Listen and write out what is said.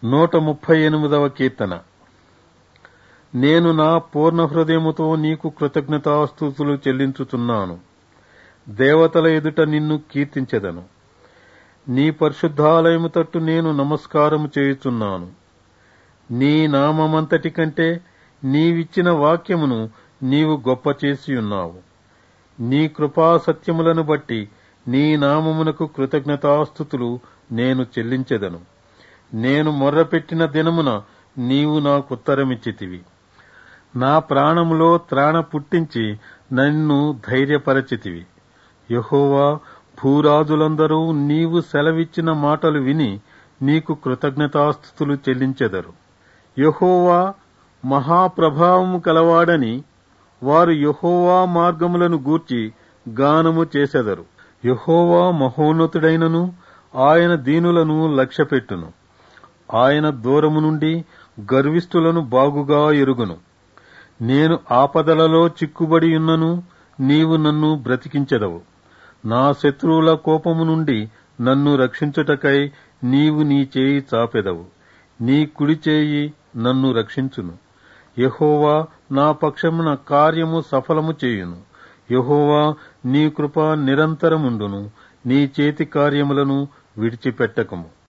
నూట ముప్పై ఎనిమిదవ కీర్తన నేను నా పూర్ణ హృదయముతో నీకు కృతజ్ఞతాస్తుతులు చెల్లించుచున్నాను దేవతల ఎదుట నిన్ను కీర్తించెదను నీ పరిశుద్ధాలయము తట్టు నేను నమస్కారము చేయుచున్నాను నీ నామమంతటి కంటే నీవిచ్చిన వాక్యమును నీవు గొప్ప చేసియున్నావు నీ కృపా సత్యములను బట్టి నీ నామమునకు కృతజ్ఞతాస్థుతులు నేను చెల్లించెదను నేను మొర్రపెట్టిన దినమున నీవు నాకుత్తరమిచ్చితివి నా ప్రాణములో త్రాణ పుట్టించి నన్ను ధైర్యపరచితివి యహోవా భూరాజులందరూ నీవు సెలవిచ్చిన మాటలు విని నీకు కృతజ్ఞతాస్థుతులు చెల్లించెదరు యహోవా మహాప్రభావము కలవాడని వారు యహోవా మార్గములను గూర్చి గానము చేసెదరు యహోవా మహోన్నతుడైనను ఆయన దీనులను లక్ష్యపెట్టును ఆయన దూరము నుండి గర్విష్ఠులను బాగుగా ఎరుగును నేను ఆపదలలో చిక్కుబడి ఉన్నను నీవు నన్ను బ్రతికించెదవు నా శత్రువుల కోపము నుండి నన్ను రక్షించుటకై నీవు నీ చేయి చాపెదవు నీ కుడి చేయి నన్ను రక్షించును యహోవా నా పక్షమున కార్యము సఫలము చేయును యహోవా నీ కృప నిరంతరముండును నీ చేతి కార్యములను విడిచిపెట్టకము